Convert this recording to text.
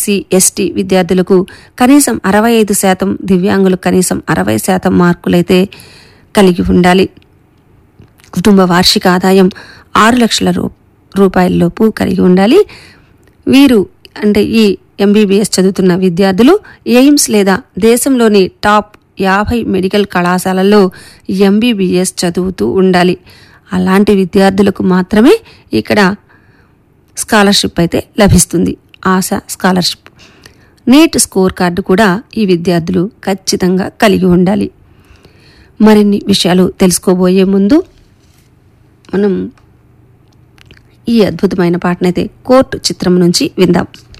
SC ST విద్యార్థులకు కనీసం అరవై ఐదు శాతం దివ్యాంగులు కనీసం అరవై శాతం మార్కులైతే కలిగి ఉండాలి కుటుంబ వార్షిక ఆదాయం ఆరు లక్షల రూ రూపాయలలోపు కలిగి ఉండాలి వీరు అంటే ఈ ఎంబీబీఎస్ చదువుతున్న విద్యార్థులు ఎయిమ్స్ లేదా దేశంలోని టాప్ యాభై మెడికల్ కళాశాలల్లో ఎంబీబీఎస్ చదువుతూ ఉండాలి అలాంటి విద్యార్థులకు మాత్రమే ఇక్కడ స్కాలర్షిప్ అయితే లభిస్తుంది Asha scholarship NEET score card కూడా ఈ విద్యార్థులు ఖచ్చితంగా కలిగి ఉండాలి మరిన్ని విషయాలు తెలుసుకోబోయే ముందు మనం ఈ అద్భుతమైన పాటనైతే కోర్టు చిత్రం నుంచి విందాం